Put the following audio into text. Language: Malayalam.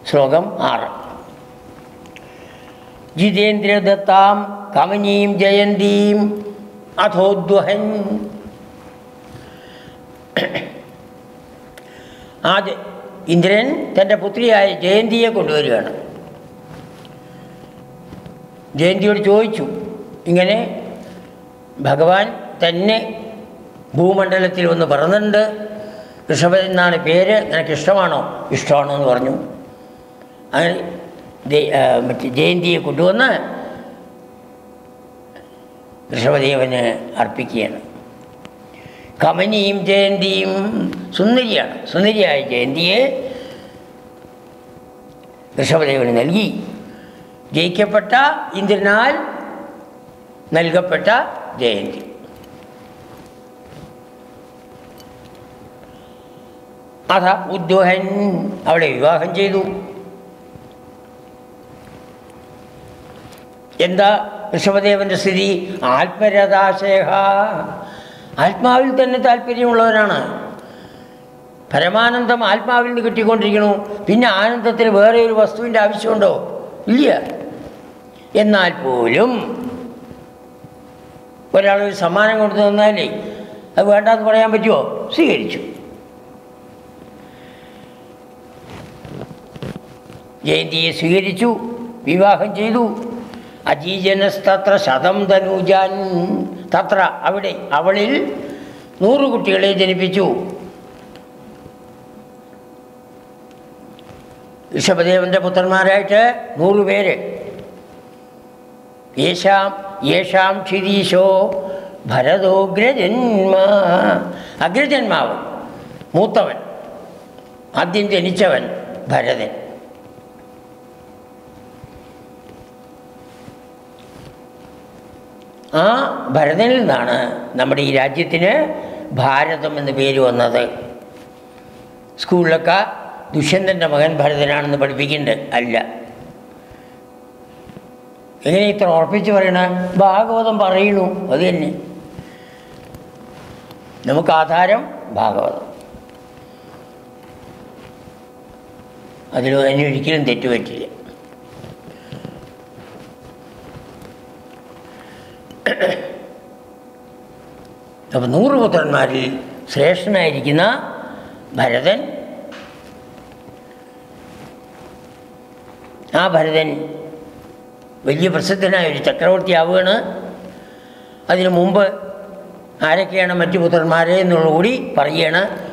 ശ്ലോകം ആറ് ജിതേന്ദ്രദത്താം കമനീം ജയന്തീം അഥോദ്വഹൻ ആ ജ- ഇന്ദ്രൻ തൻ്റെ പുത്രിയായ ജയന്തിയെ കൊണ്ടുവരികയാണ് ജയന്തിയോട് ചോദിച്ചു ഇങ്ങനെ ഭഗവാൻ തന്നെ ഭൂമണ്ഡലത്തിൽ ഒന്ന് പറന്നുണ്ട് ഋഷഭൻ എന്നാണ് പേര് നിനക്ക് ഇഷ്ടമാണോ ഇഷ്ടമാണോ എന്ന് പറഞ്ഞു അങ്ങനെ ദേ- ആ, മറ്റേ ജയന്തിയെ കൊണ്ടുവന്ന് ഋഷഭദേവന് അർപ്പിക്കുകയാണ് കമനിയും ജയന്തിയും സുന്ദരിയാണ് സുന്ദരിയായ ജയന്തിയെ ഋഷഭദേവന് നൽകി ജയിക്കപ്പെട്ട ഇന്ദ്രനാൽ നൽകപ്പെട്ട ജയന്തി അഥ ഉദ്വഹൻ അവളെ വിവാഹം ചെയ്തു എന്താ ഋഷഭദേവന്റെ സ്ഥിതി ആത്മരഥാശേഖ ആത്മാവിൽ തന്നെ താല്പര്യമുള്ളവനാണ് പരമാനന്ദം ആത്മാവിൽ നിന്ന് കിട്ടിക്കൊണ്ടിരിക്കണു പിന്നെ ആനന്ദത്തിന് വേറെ ഒരു വസ്തുവിൻ്റെ ആവശ്യമുണ്ടോ ഇല്ല എന്നാൽ പോലും ഒരാളൊരു സമ്മാനം കൊടുത്തു തന്നാലേ അത് വേണ്ടാന്ന് പറയാൻ പറ്റുമോ സ്വീകരിച്ചു ജയന്തിയെ സ്വീകരിച്ചു വിവാഹം ചെയ്തു അജീജനസ്തത്ര ശതം ധനുജാൻ തത്ര അവിടെ അവളിൽ നൂറ് കുട്ടികളെ ജനിപ്പിച്ചു ഋഷഭദേവന്റെ പുത്രന്മാരായിട്ട് നൂറ് പേര് യേശാം യേശാം ക്ഷിരീശോ ഭരതോഗ്രജന്മ അഗ്രജന്മാവ് മൂത്തവൻ ആദ്യം ജനിച്ചവൻ ഭരതൻ ആ ഭരതനിൽ നിന്നാണ് നമ്മുടെ ഈ രാജ്യത്തിന് ഭാരതം എന്ന് പേര് വന്നത് സ്കൂളിലൊക്കെ ദുഷ്യന്തൻ്റെ മകൻ ഭരതനാണെന്ന് പഠിപ്പിക്കുന്നുണ്ട് അല്ല എങ്ങനെ ഇത്ര ഉറപ്പിച്ച് പറയണ ഭാഗവതം പറയണു അത് തന്നെ നമുക്ക് ആധാരം ഭാഗവതം അതിൽ അതിന് ഒരിക്കലും തെറ്റുപറ്റില്ല അപ്പം നൂറ് പുത്രന്മാരിൽ ശ്രേഷ്ഠനായിരിക്കുന്ന ഭരതൻ ആ ഭരതൻ വലിയ പ്രസിദ്ധനായ ഒരു ചക്രവർത്തിയാവുകയാണ് അതിനു മുമ്പ് ആരൊക്കെയാണ് മറ്റു പുത്രന്മാരെ എന്നുള്ളത് കൂടി പറയുകയാണ്